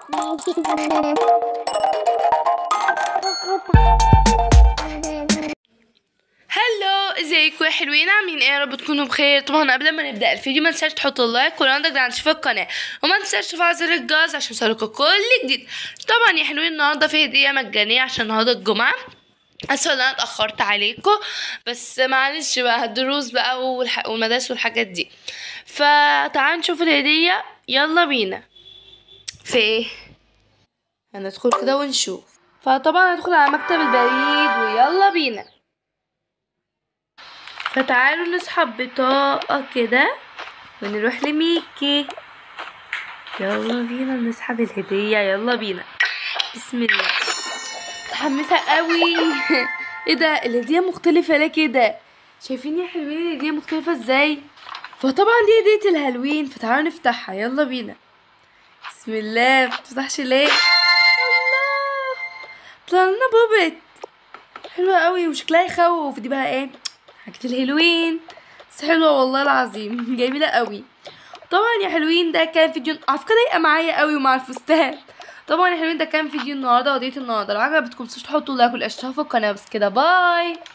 هلو ازيكم يا حلوين عاملين ايه يا رب تكونوا بخير طبعا قبل ما نبدا الفيديو ما تنساش تحطوا اللايك ولو عندك دعم تشوف القناه وما تنساش تفعل زر الجرس عشان يوصلكوا كل جديد طبعا يا حلوين النهارده في هديه مجانيه عشان النهارده الجمعه اسفه ان انا اتاخرت عليكم بس معلش بقى الدروس بقى والح... والمدارس والحاجات دي فتعالوا نشوف الهديه يلا بينا في ايه هندخل كده ونشوف فطبعا هندخل على مكتب البريد ويلا بينا فتعالوا نسحب بطاقة كده ونروح لميكي يلا بينا نسحب الهدية يلا بينا بسم الله متحمسة قوي ايه ده الهدية مختلفة ليه كده شايفين يا حلوين الهدية مختلفة ازاي فطبعا دي هدية الهالوين فتعالوا نفتحها يلا بينا بسم الله متفتحش ليه الله طلع لنا بوبت حلوة قوي وشكلها يخوف دي بقى ايه حاجة الهالوين بس حلوة والله العظيم جميلة قوي طبعا يا حلوين ده كان فيديو على فكرة ضايقة معايا قوي ومع الفستان طبعا يا حلوين ده كان فيديو النهارده وهدية النهارده لو عجبتكم متنسوش تحطوا لايك والاشتراك في القناة بس كده باي